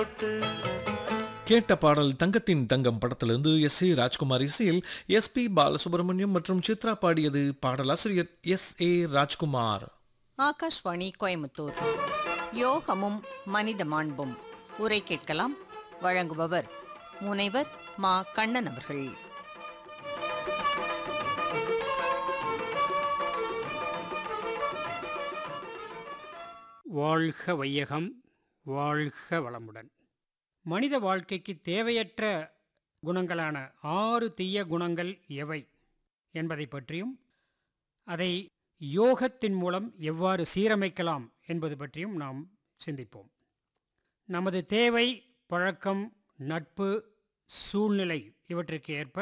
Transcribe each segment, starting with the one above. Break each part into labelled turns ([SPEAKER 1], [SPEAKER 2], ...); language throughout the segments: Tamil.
[SPEAKER 1] கேட்ட பாடல் தங்கத்தின் தங்கம் படத்திலிருந்து எஸ் ஏ ராஜ்குமார் இசையில் எஸ் பி பாலசுப்ரமணியம் மற்றும் சித்ரா பாடியது பாடலாசிரியர் எஸ் ஏ ராஜ்குமார்
[SPEAKER 2] ஆகாஷ்வாணி கோயமுத்தூர் யோகமும் மனித மாண்பும் உரை கேட்கலாம் வழங்குபவர் முனைவர் மா கண்ணன் அவர்கள்
[SPEAKER 3] வாழ்க வையகம் வாழ்க வளமுடன் மனித வாழ்க்கைக்கு தேவையற்ற குணங்களான ஆறு தீய குணங்கள் எவை என்பதை பற்றியும் அதை யோகத்தின் மூலம் எவ்வாறு சீரமைக்கலாம் என்பது பற்றியும் நாம் சிந்திப்போம் நமது தேவை பழக்கம் நட்பு சூழ்நிலை இவற்றிற்கு ஏற்ப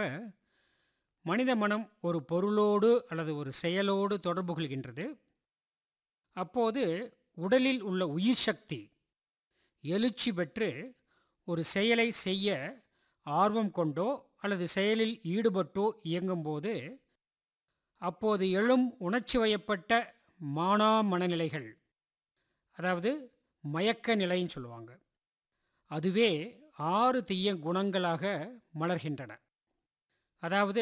[SPEAKER 3] மனித மனம் ஒரு பொருளோடு அல்லது ஒரு செயலோடு தொடர்பு கொள்கின்றது அப்போது உடலில் உள்ள உயிர் சக்தி எழுச்சி பெற்று ஒரு செயலை செய்ய ஆர்வம் கொண்டோ அல்லது செயலில் ஈடுபட்டோ இயங்கும்போது அப்போது எழும் உணர்ச்சி வயப்பட்ட மானா மனநிலைகள் அதாவது மயக்க நிலைன்னு சொல்லுவாங்க அதுவே ஆறு தீய குணங்களாக மலர்கின்றன அதாவது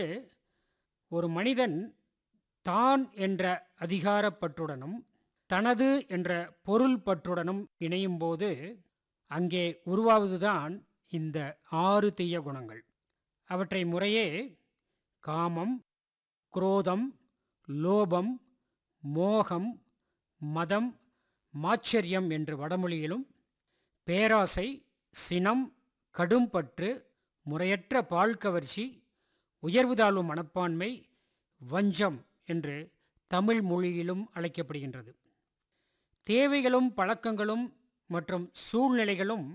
[SPEAKER 3] ஒரு மனிதன் தான் என்ற அதிகாரப்பற்றுடனும் தனது என்ற பொருள் பற்றுடனும் இணையும் போது அங்கே உருவாவதுதான் இந்த ஆறு தீய குணங்கள் அவற்றை முறையே காமம் குரோதம் லோபம் மோகம் மதம் மாச்சரியம் என்று வடமொழியிலும் பேராசை சினம் கடும்பற்று முறையற்ற பால் கவர்ச்சி உயர்வு தாழ்வு மனப்பான்மை வஞ்சம் என்று தமிழ் மொழியிலும் அழைக்கப்படுகின்றது தேவைகளும் பழக்கங்களும் மற்றும் சூழ்நிலைகளும்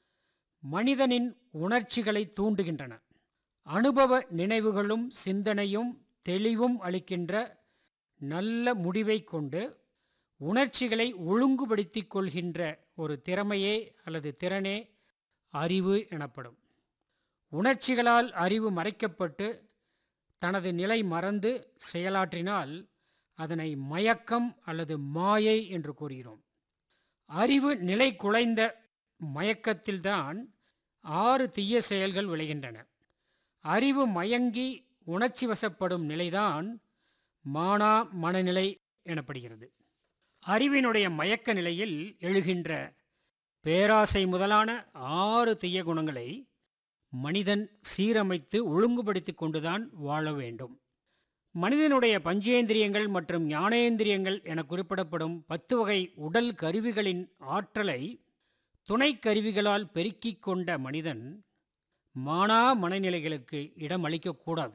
[SPEAKER 3] மனிதனின் உணர்ச்சிகளை தூண்டுகின்றன அனுபவ நினைவுகளும் சிந்தனையும் தெளிவும் அளிக்கின்ற நல்ல முடிவை கொண்டு உணர்ச்சிகளை ஒழுங்குபடுத்திக் கொள்கின்ற ஒரு திறமையே அல்லது திறனே அறிவு எனப்படும் உணர்ச்சிகளால் அறிவு மறைக்கப்பட்டு தனது நிலை மறந்து செயலாற்றினால் அதனை மயக்கம் அல்லது மாயை என்று கூறுகிறோம் அறிவு நிலை குலைந்த மயக்கத்தில்தான் ஆறு தீய செயல்கள் விளைகின்றன அறிவு மயங்கி உணர்ச்சி வசப்படும் நிலைதான் மானா மனநிலை எனப்படுகிறது அறிவினுடைய மயக்க நிலையில் எழுகின்ற பேராசை முதலான ஆறு தீய குணங்களை மனிதன் சீரமைத்து ஒழுங்குபடுத்தி கொண்டுதான் வாழ வேண்டும் மனிதனுடைய பஞ்சேந்திரியங்கள் மற்றும் ஞானேந்திரியங்கள் என குறிப்பிடப்படும் பத்து வகை உடல் கருவிகளின் ஆற்றலை துணை கருவிகளால் பெருக்கிக் கொண்ட மனிதன் மானா மனநிலைகளுக்கு இடம் அளிக்கக்கூடாது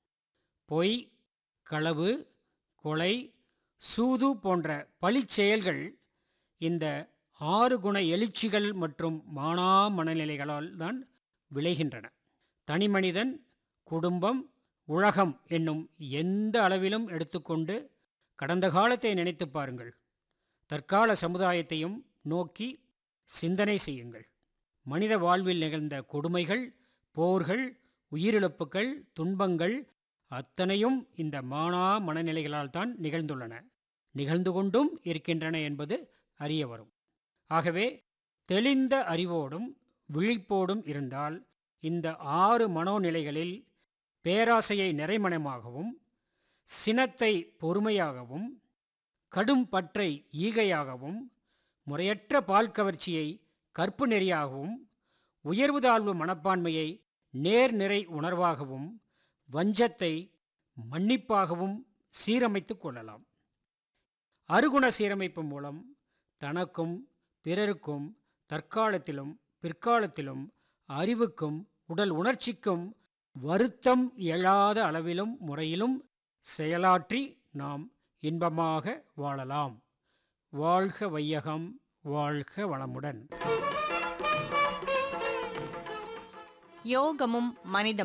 [SPEAKER 3] பொய் களவு கொலை சூது போன்ற பழிச் செயல்கள் இந்த ஆறு குண எழுச்சிகள் மற்றும் மானா மனநிலைகளால் தான் விளைகின்றன தனிமனிதன் குடும்பம் உலகம் என்னும் எந்த அளவிலும் எடுத்துக்கொண்டு கடந்த காலத்தை நினைத்து பாருங்கள் தற்கால சமுதாயத்தையும் நோக்கி சிந்தனை செய்யுங்கள் மனித வாழ்வில் நிகழ்ந்த கொடுமைகள் போர்கள் உயிரிழப்புகள் துன்பங்கள் அத்தனையும் இந்த மானா மனநிலைகளால் தான் நிகழ்ந்துள்ளன நிகழ்ந்து கொண்டும் இருக்கின்றன என்பது அறிய வரும் ஆகவே தெளிந்த அறிவோடும் விழிப்போடும் இருந்தால் இந்த ஆறு மனோநிலைகளில் பேராசையை நிறைமணமாகவும் சினத்தை பொறுமையாகவும் கடும் பற்றை ஈகையாகவும் முறையற்ற பால் கவர்ச்சியை கற்பு நெறியாகவும் உயர்வு தாழ்வு மனப்பான்மையை நேர்நிறை உணர்வாகவும் வஞ்சத்தை மன்னிப்பாகவும் சீரமைத்துக் கொள்ளலாம் அருகுண சீரமைப்பு மூலம் தனக்கும் பிறருக்கும் தற்காலத்திலும் பிற்காலத்திலும் அறிவுக்கும் உடல் உணர்ச்சிக்கும் வருத்தம் எழாத அளவிலும் முறையிலும் செயலாற்றி நாம் இன்பமாக வாழலாம் வாழ்க வையகம் வாழ்க வளமுடன்
[SPEAKER 2] யோகமும் மனித